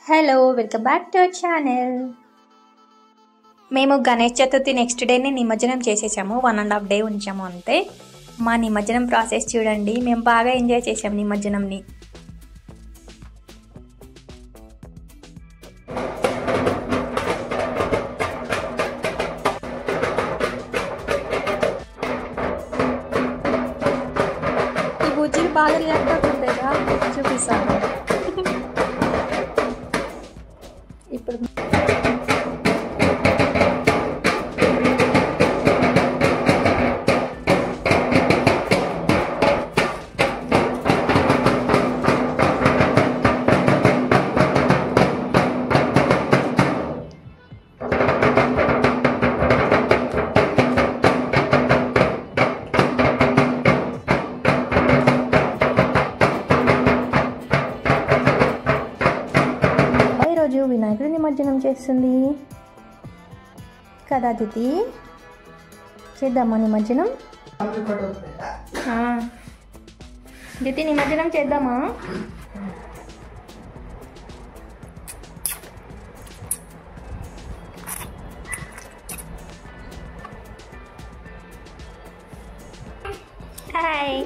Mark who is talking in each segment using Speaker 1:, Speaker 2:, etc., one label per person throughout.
Speaker 1: Hello welcome back to our channel మేము Ganesh Chaturthi next డేని నిమజ్జనం చేసేసాము వన్ అండ్ హాఫ్ డే ఉంచాము అంతే మా నిమజ్జనం ప్రాసెస్ చూడండి మేము బాగా ఎంజాయ్ చేసాము నిమజ్జనంని ఈ బుజ్జిలు బాగా రియాక్ట్ అవుతుంటాయిగా చూపిస్తాను ఇప్పుడు ఈరోజు వినాయకుడి నిమజ్జనం చేస్తుంది కదా దిది చేద్దామా నిమజ్జనం ఆ. దితి నిమజ్జనం చేద్దామా హాయ్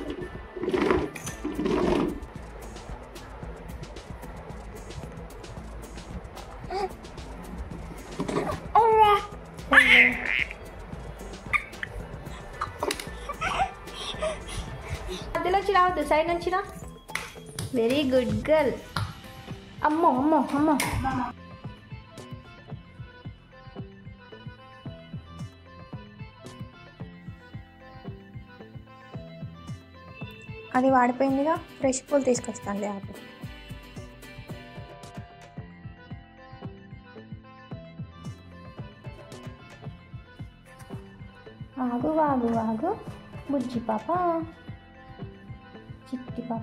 Speaker 1: మధ్యలో వచ్చి రావద్దు సైడ్ నుంచి రా వెరీ గుడ్ గర్ల్ అమ్మో అమ్మో అమ్మో అది వాడిపోయిందిగా ఫ్రెష్ పూలు తీసుకొస్తాను ఆపు ఆగు ఆగు ఆగు బుజ్జి పాప చిట్టి పాప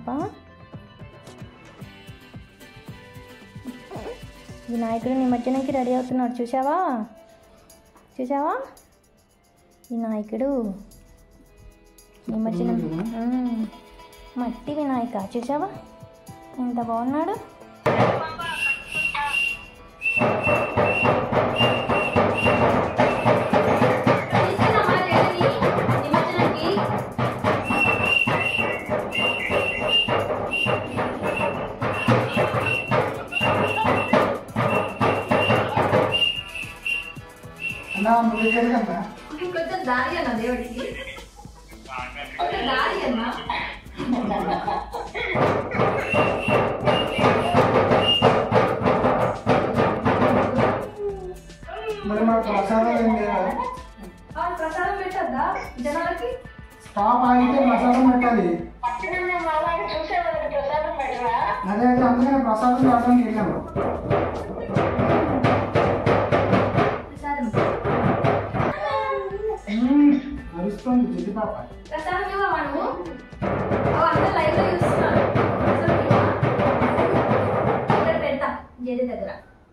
Speaker 1: వినాయకుడు నిమజ్జనంకి రెడీ అవుతున్నాడు చూసావా చూసావా వినాయకుడు నిమజ్జనం మ్మ్. మట్టి వినాయక చూసావా ఎంత బాగున్నాడు
Speaker 2: అన్నా నువ్వు ఎక్కడికి అన్నా
Speaker 3: కొంచెం దారి అన్న దేవుడికి కొంచెం దారి అన్న
Speaker 2: మరి మా ప్రసాదాలు ఏం లేదా
Speaker 3: ఆ ప్రసాదం పెట్టద్దా జనాలకి
Speaker 2: స్టాప్ ఆగితే ప్రసాదం పెట్టాలి అదే అయితే అందుకనే ప్రసాదం రావడానికి వెళ్ళాము
Speaker 3: ప్రసాదం
Speaker 2: మ్మ్. అరుస్తుంది జిడ్డి పాప
Speaker 3: ప్రసాదం ఇవ్వవా నువ్వు అవి అందరూ లైవ్ లో చూస్తున్నారు ప్రసాదం ఇవ్వవా? ఇక్కడ పెడతా జేజే దగ్గర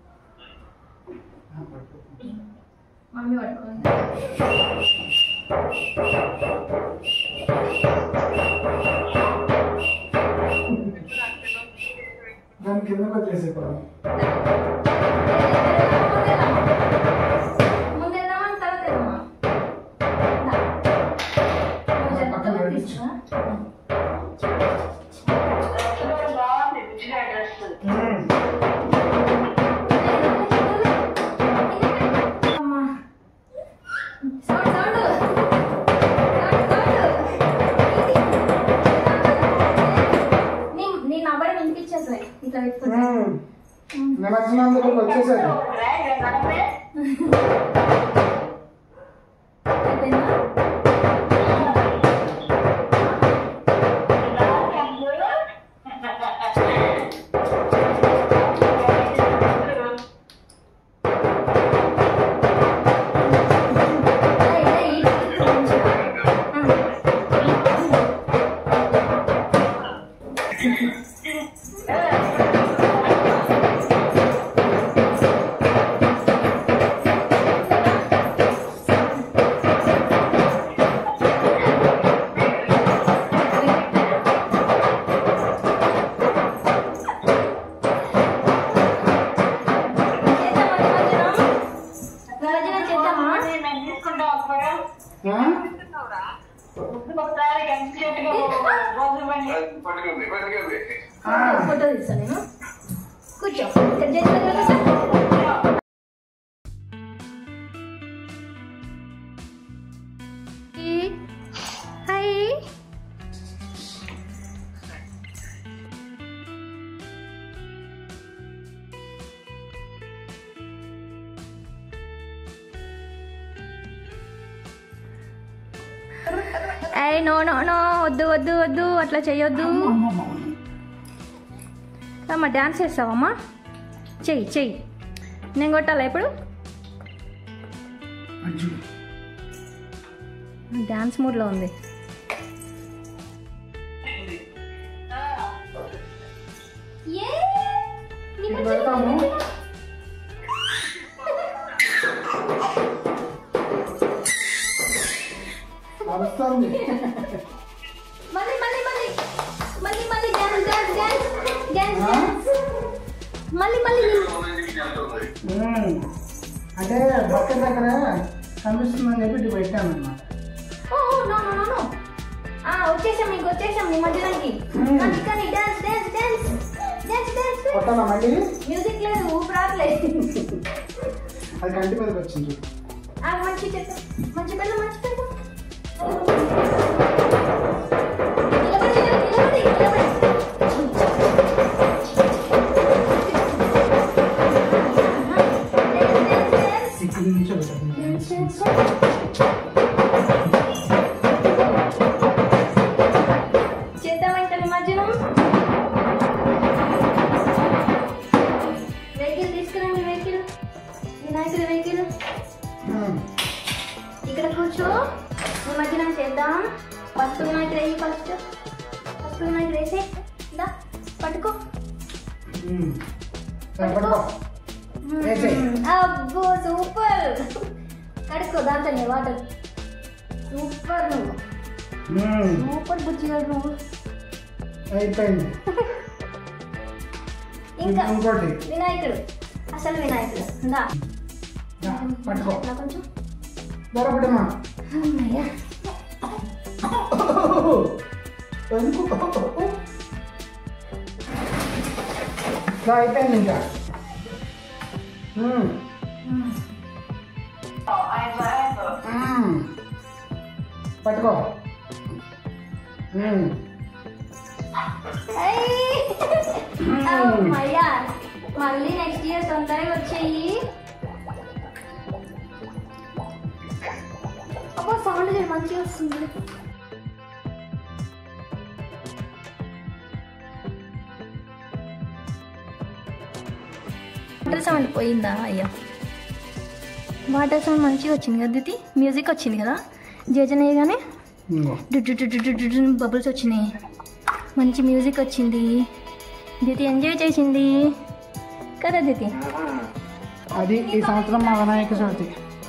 Speaker 3: మమ్మీ పట్టుకుంది
Speaker 2: దాని కింద వచ్చేసేప్పుడు
Speaker 3: ముందేద్దామా తర్వాత వెళ్దామా నువ్వు చెప్తావు తీసుకురా అమ్మా సౌండ్ సౌండ్ నేను అవ్వడం వినిపించట్లే ఇట్లా పెట్టుకున్నా
Speaker 2: నిమజ్జనం దగ్గరకు వచ్చేసారు
Speaker 3: అయిపోయిందా ఫోటో తీస్తాను నేను కూర్చో ఇక్కడ జడ్జి దగ్గర కూర్చో. హాయ్ అయ్యి నో నో నో వద్దు వద్దు వద్దు అట్లా చెయ్యొద్దు అమ్మా డ్యాన్స్ చేస్తావమ్మా చెయ్యి చెయ్యి నేను కొట్టాలా ఇప్పుడు
Speaker 2: అజ్జు
Speaker 3: డ్యాన్స్ మూడ్లో ఉంది
Speaker 2: ఇది పెడతాము అరుస్తుంది
Speaker 3: మళ్ళీ మళ్ళీ మళ్ళీ మళ్ళీ మళ్ళీ డ్యాన్స్ డ్యాన్స్ డ్యాన్స్ డ్యాన్స్
Speaker 2: ఆ?
Speaker 3: డ్యాన్స్ మళ్ళీ మళ్ళీ
Speaker 2: ఉమ్. అంటే బకెట్ దగ్గర కనిపిస్తుందని చెప్పి ఇటు పెట్టాను అనమాట
Speaker 3: oh no no no no ఆ వచ్చేసాం మీకు వచ్చేసాం మీ మధ్యలోకి
Speaker 2: Hmm.
Speaker 3: కానీ కానీ dance dance dance dance dance
Speaker 2: కొట్టాలా మళ్ళీ
Speaker 3: మ్యూజిక్ లేదు ఊపు రావట్లేదు
Speaker 2: అది కంటి మీదకి వచ్చింది
Speaker 3: ఆ మంచి చెత్త మంచి పిల్ల మంచి పిల్ల నిలబడి నిలబడి నిలబడి డ్యాన్స్
Speaker 2: ఇక్కడ నుంచి పెట్టాను
Speaker 3: డ్యాన్స్ చేద్దామంటే నిమజ్జనం వెహికల్ తీసుకురండి వెహికల్ వినాయకుడి వెహికల్
Speaker 2: ఉమ్.
Speaker 3: ఇక్కడ కూర్చో నిమజ్జనం చేద్దాం ఫస్ట్ వినాయకుడు వేయి ఫస్ట్ ఫస్ట్ వినాయకుడు వేసే దా పట్టుకో
Speaker 2: ఉమ్. సరే, పట్టుకో వేసేయ్.
Speaker 3: అబ్బో సూపర్ కడుక్కో దాంతో వాటర్ సూపర్ నువ్వు
Speaker 2: ఉమ్.
Speaker 3: సూపర్ బుజ్జిగాడు నువ్వు
Speaker 2: అయిపోయింది
Speaker 3: ఇంకా
Speaker 2: ఇంకోటి
Speaker 3: వినాయకుడు అసలు వినాయకుడు దా
Speaker 2: దా, పట్టుకో
Speaker 3: నా కొంచెం
Speaker 2: దొరకటమా
Speaker 3: అమ్మయ్య
Speaker 2: అయిపోయింది ఇంకా ఉమ్. ఉమ్. పట్టుకో ఉమ్.
Speaker 3: అయ్యి. అమ్మయ్య మళ్ళీ నెక్స్ట్ ఇయర్ తొందరగా వచ్చేయి అబ్బో సౌండ్ లేదు మంచిగా వస్తుంది వాటర్ సౌండ్ పోయిందా అయ్యా వాటర్ సౌండ్ మంచిగా వచ్చింది కదా దితి మ్యూజిక్ వచ్చింది కదా జేజనేయగానే
Speaker 2: ఉమ్.
Speaker 3: బబుల్స్ వచ్చినాయి మంచి మ్యూజిక్ వచ్చింది దితి ఎంజాయ్ చేసింది కదా దితి
Speaker 2: అది ఈ సంవత్సరం మా వినాయక చవితి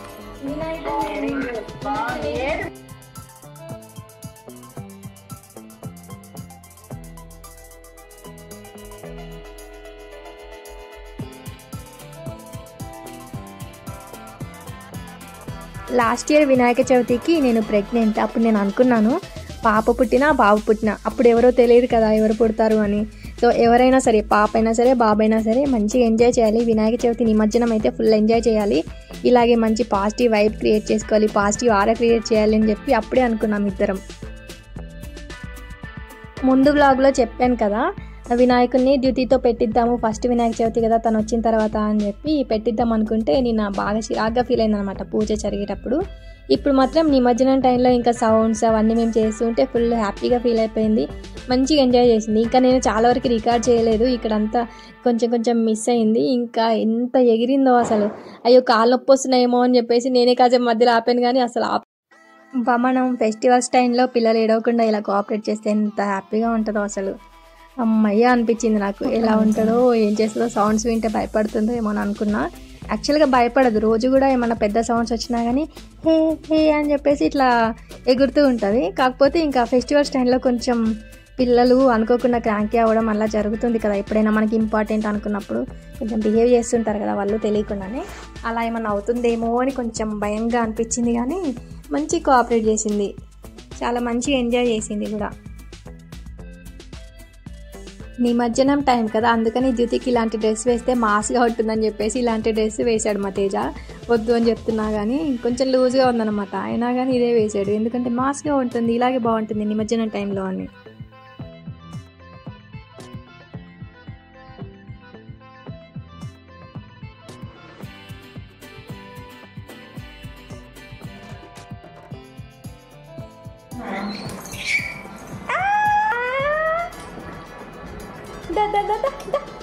Speaker 1: లాస్ట్ ఇయర్ వినాయక చవితికి నేను ప్రెగ్నెంట్ అప్పుడు నేను అనుకున్నాను పాప పుట్టినా బాబు పుట్టినా అప్పుడు ఎవరో తెలియదు కదా ఎవరు పుడతారు అని సో ఎవరైనా సరే పాప అయినా సరే బాబు అయినా సరే మంచిగా ఎంజాయ్ చేయాలి వినాయక చవితి నిమజ్జనం అయితే ఫుల్ ఎంజాయ్ చేయాలి ఇలాగే మంచి పాజిటివ్ వైబ్ క్రియేట్ చేసుకోవాలి పాజిటివ్ ఆరా క్రియేట్ చేయాలి అని చెప్పి అప్పుడే అనుకున్నాం ఇద్దరం ముందు వ్లాగ్లో చెప్పాను కదా వినాయకుడిని డ్యూటీతో పెట్టిద్దాము ఫస్ట్ వినాయక చవితి కదా తను వచ్చిన తర్వాత అని చెప్పి పెట్టిద్దాం అనుకుంటే నేను బాగా చిరాగ్గా ఫీల్ అయింది అనమాట పూజ జరిగేటప్పుడు ఇప్పుడు మాత్రం నిమజ్జనం టైంలో ఇంకా సౌండ్స్ అవన్నీ మేము చేస్తుంటే ఫుల్ హ్యాపీగా ఫీల్ అయిపోయింది మంచిగా ఎంజాయ్ చేసింది ఇంకా నేను చాలా వరకు రికార్డ్ చేయలేదు ఇక్కడంతా కొంచెం కొంచెం మిస్ అయింది ఇంకా ఎంత ఎగిరిందో అసలు అయ్యో కాళ్ళు నొప్పి వస్తున్నాయేమో అని చెప్పేసి నేనే కాసేపు మధ్యలో ఆపాను కానీ అసలు ఆప మనం ఫెస్టివల్స్ టైంలో పిల్లలు ఏడవకుండా ఇలా కోఆపరేట్ చేస్తే ఎంత హ్యాపీగా ఉంటుందో అసలు అమ్మయ్య అనిపించింది నాకు ఎలా ఉంటుందో ఏం చేస్తుందో సౌండ్స్ వింటే భయపడుతుందో ఏమో అని అనుకున్నా యాక్చువల్గా భయపడదు రోజు కూడా ఏమన్నా పెద్ద సౌండ్స్ వచ్చినా కానీ హే హే అని చెప్పేసి ఇట్లా ఎగురుతూ ఉంటుంది కాకపోతే ఇంకా ఫెస్టివల్స్ టైంలో కొంచెం పిల్లలు అనుకోకుండా క్రాంకీ అవ్వడం అలా జరుగుతుంది కదా ఎప్పుడైనా మనకి ఇంపార్టెంట్ అనుకున్నప్పుడు కొంచెం బిహేవ్ చేస్తుంటారు కదా వాళ్ళు తెలియకుండానే అలా ఏమన్నా అవుతుందేమో అని కొంచెం భయంగా అనిపించింది కానీ మంచి కోఆపరేట్ చేసింది చాలా మంచిగా ఎంజాయ్ చేసింది కూడా నిమజ్జనం టైం కదా అందుకని జ్యోతికి ఇలాంటి డ్రెస్ వేస్తే మాస్గా ఉంటుందని చెప్పేసి ఇలాంటి డ్రెస్ వేశాడు మా తేజ వద్దు అని చెప్తున్నా కానీ కొంచెం లూజ్గా ఉందన్నమాట అయినా కానీ ఇదే వేశాడు ఎందుకంటే మాస్గా ఉంటుంది ఇలాగే బాగుంటుంది నిమజ్జనం టైంలో అని దా దా దా దా దా